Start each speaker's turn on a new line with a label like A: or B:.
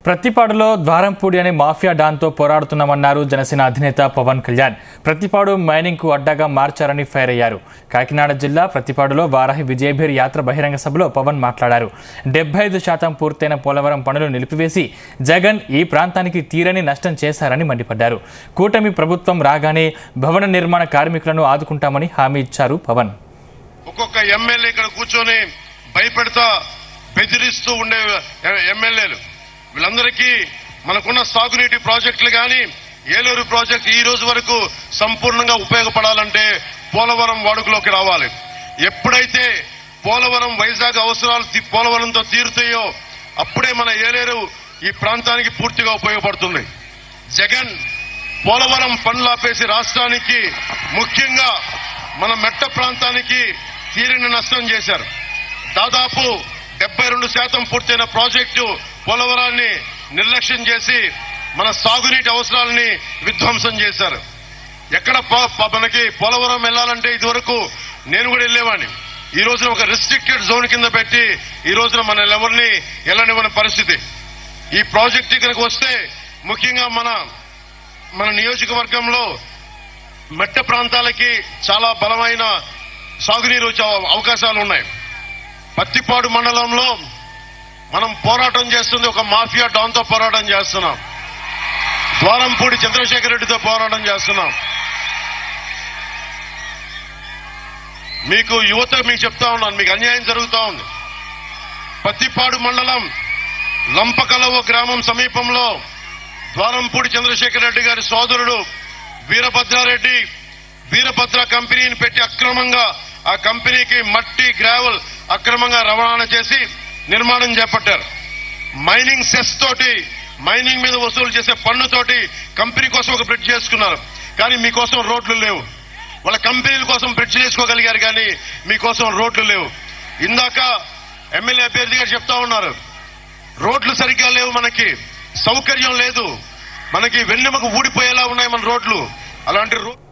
A: ప్రతిపాడులో ద్వారంపూడి అనే మాఫియా డాన్తో పోరాడుతున్నామన్నారు జనసేన అధినేత పవన్ కళ్యాణ్ ప్రతిపాడు మైనింగ్ కు అడ్డాగా మార్చారని ఫైర్ అయ్యారు కాకినాడ జిల్లా ప్రతిపాడులో వారాహి విజయభేరి యాత్ర బహిరంగ సభలో పవన్ మాట్లాడారు డెబ్బై ఐదు శాతం పూర్తయిన పోలవరం పనులు నిలిపివేసి జగన్ ఈ ప్రాంతానికి తీరని నష్టం చేశారని మండిపడ్డారు కూటమి ప్రభుత్వం రాగానే భవన నిర్మాణ కార్మికులను ఆదుకుంటామని హామీ ఇచ్చారు పవన్
B: ఒక్కొక్క ఎమ్మెల్యే ఇక్కడ కూర్చొని భయపెడతా బెదిరిస్తూ ఉండే ఎమ్మెల్యేలు వీళ్ళందరికీ మనకున్న సాగునీటి ప్రాజెక్టులు కానీ ఏలూరు ప్రాజెక్టు ఈ రోజు వరకు సంపూర్ణంగా ఉపయోగపడాలంటే పోలవరం వాడుకలోకి రావాలి ఎప్పుడైతే పోలవరం వైజాగ్ అవసరాలు తీ- పోలవరంతో తీరుతాయో అప్పుడే మన ఏలేరు ఈ ప్రాంతానికి పూర్తిగా ఉపయోగపడుతుంది జగన్ పోలవరం పనులు ఆపేసి రాష్ట్రానికి ముఖ్యంగా మన మెట్ట ప్రాంతానికి తీరిన నష్టం చేశారు దాదాపు డెబ్బై రెండు శాతం పూర్తయిన ప్రాజెక్టు పోలవరాన్ని నిర్లక్ష్యం చేసి మన సాగునీటి అవసరాలని విధ్వంసం చేశారు ఎక్కడ పో- ప- మనకి పోలవరం వెళ్ళాలంటే ఇదివరకు నేను కూడా వెళ్ళేవాడిని ఈ రోజున ఒక రిస్ట్రిక్టెడ్ జోన్ కింద పెట్టి ఈ రోజున మన ఎవరిని వెళ్ళనివ్వని పరిస్థితి ఈ ప్రాజెక్ట్ ఇక్కడికి వస్తే ముఖ్యంగా మన మన నియోజకవర్గంలో మెట్ట ప్రాంతాలకి చాలా బలమైన సాగునీరు వచ్చే అవకాశాలు ఉన్నాయి పత్తిపాడు మండలంలో మనం పోరాటం చేస్తుంది ఒక మాఫియా డాన్తో పోరాటం చేస్తున్నాం ద్వారంపూడి చంద్రశేఖర్ రెడ్డితో పోరాటం చేస్తున్నాం మీకు యువత మీకు చెప్తా ఉన్నాను మీకు అన్యాయం జరుగుతా ఉంది పత్తిపాడు మండలం లంపకలవ గ్రామం సమీపంలో ద్వారంపూడి చంద్రశేఖర్ రెడ్డి గారి సోదరుడు వీరభద్రారెడ్డి వీరభద్ర కంపెనీని పెట్టి అక్రమంగా ఆ కంపెనీకి మట్టి గ్రావెల్ అక్రమంగా రవాణా చేసి నిర్మాణం చేపట్టారు మైనింగ్ సెస్ తోటి మైనింగ్ మీద వసూలు చేసే పన్నుతోటి కంపెనీ కోసం ఒక బ్రిడ్జ్ చేసుకున్నారు కానీ మీకోసం రోడ్లు లేవు వాళ్ళ కంపెనీల కోసం బ్రిడ్జ్ చేసుకోగలిగారు కానీ మీకోసం రోడ్లు లేవు ఇందాక ఎమ్మెల్యే అభ్యర్థి గారు చెప్తా ఉన్నారు రోడ్లు సరిగ్గా లేవు మనకి సౌకర్యం లేదు మనకి వెన్నెముక ఊడిపోయేలా ఉన్నాయి మన రోడ్లు అలాంటి రో